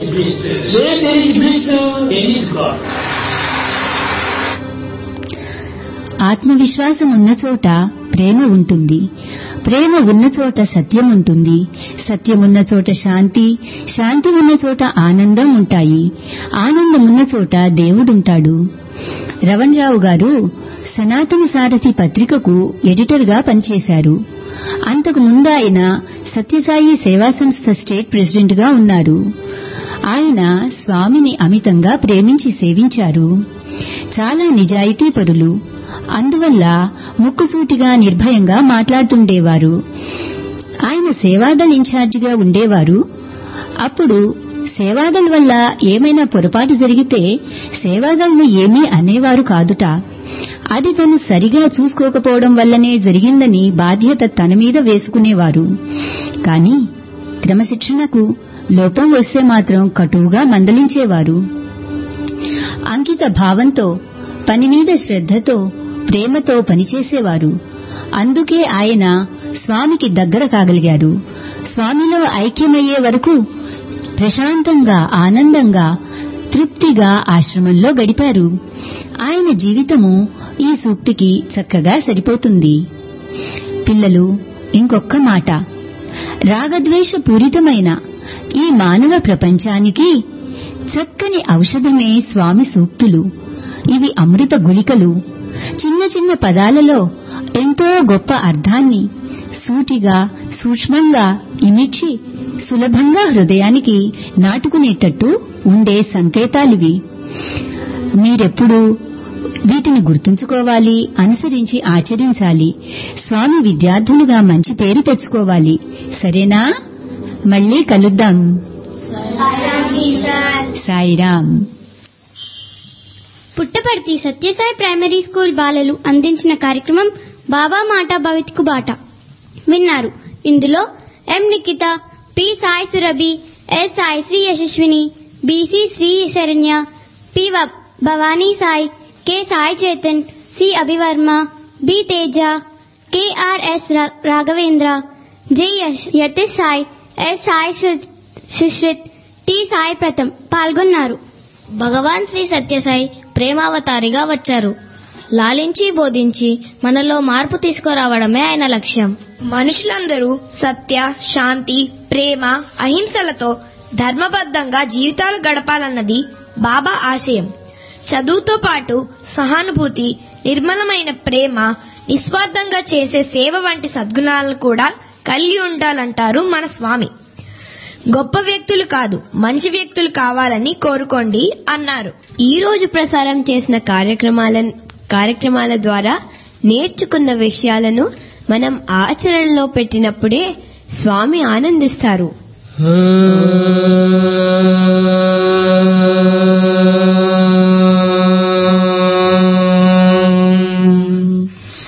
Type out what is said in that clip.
bliss. Where there is bliss, there is God. ఆత్మవిశ్వాసం ఉన్న చోట ప్రేమ ఉంటుంది ప్రేమ ఉన్న చోట సత్యం ఉంటుంది సత్యం ఉన్న చోట శాంతి శాంతి ఉన్న చోట ఆనందం ఉంటాయి ఆనందం ఉన్న చోట దేవుడుంటాడు రవణరావు గారు సనాతన సారథి పత్రికకు ఎడిటర్గా పనిచేశారు అంతకు ముందు ఆయన సత్యసాయి సేవా సంస్థ స్టేట్ ప్రెసిడెంట్గా ఉన్నారు ఆయన స్వామిని అమితంగా ప్రేమించి సేవించారు చాలా నిజాయితీపరులు అందువల్ల ముక్కుసూటిగా నిర్భయంగా మాట్లాడుతుండేవారు ఆయన సేవాదళ్ ఇన్ఛార్జిగా ఉండేవారు అప్పుడు సేవాదళ్ వల్ల ఏమైనా పొరపాటు జరిగితే సేవాదళ్ను ఏమీ అనేవారు కాదుట అది తను సరిగా చూసుకోకపోవడం వల్లనే జరిగిందని బాధ్యత తన మీద వేసుకునేవారు కాని క్రమశిక్షణకు లోపం వస్తే మాత్రం కటువుగా మందలించేవారు అంకిత భావంతో పని మీద శ్రద్ధతో ప్రేమతో పనిచేసేవారు అందుకే ఆయన స్వామికి దగ్గర కాగలిగారు స్వామిలో ఐక్యమయ్యే వరకు ప్రశాంతంగా ఆనందంగా తృప్తిగా ఆశ్రమంలో గడిపారు ఆయన జీవితము ఈ సూక్తికి చక్కగా సరిపోతుంది పిల్లలు ఇంకొక్క మాట రాగద్వేష పూరితమైన ఈ మానవ ప్రపంచానికి చక్కని ఔషధమే స్వామి సూక్తులు ఇవి అమృత గుళికలు చిన్న చిన్న పదాలలో ఎంతో గొప్ప అర్థాన్ని సూటిగా సూక్ష్మంగా ఇమిడ్చి సులభంగా హృదయానికి నాటుకునేటట్టు ఉండే సంకేతాలివి మీరెప్పుడు వీటిని గుర్తుంచుకోవాలి అనుసరించి ఆచరించాలి స్వామి విద్యార్థులుగా మంచి పేరు తెచ్చుకోవాలి సరేనా మళ్ళీ కలుద్దాం సాయిరాం పుట్టపర్తి సత్యసాయి ప్రైమరీ స్కూల్ బాలలు అందించిన కార్యక్రమం బాబా మాట భవిత్కు బాట విన్నారు ఇందులో M Nikhita P Sai Surabhi S Sai Sri Yashaswini BC Sri Saranya P వ- Bhavani Sai K Sai Chetan C Abhivarma B Teja KRS రా- రాఘవేంద్ర జై యశ్- యతీష్ సాయి ఎస్ సాయి సు- సుశ్రిత్ టి సాయి ప్రథం పాల్గొన్నారు భగవాన్ శ్రీ సత్యసాయి ప్రేమావతారిగా వచ్చారు లాలించి బోధించి మనలో మార్పు తీసుకురావడమే ఆయన లక్ష్యం మనుషులందరూ సత్య శాంతి ప్రేమ అహింసలతో ధర్మబద్ధంగా జీవితాలు గడపాలన్నది బాబా ఆశయం చదువుతో పాటు సహానుభూతి నిర్మలమైన ప్రేమ నిస్వార్థంగా చేసే సేవ వంటి సద్గుణాలను కూడా కలిగి ఉండాలంటారు మన స్వామి గొప్ప వ్యక్తులు కాదు మంచి వ్యక్తులు కావాలని కోరుకోండి అన్నారు ఈ రోజు ప్రసారం చేసిన కార్యక్రమాల కార్యక్రమాల ద్వారా నేర్చుకున్న విషయాలను మనం ఆచరణలో పెట్టినప్పుడే స్వామి ఆనందిస్తారు Ah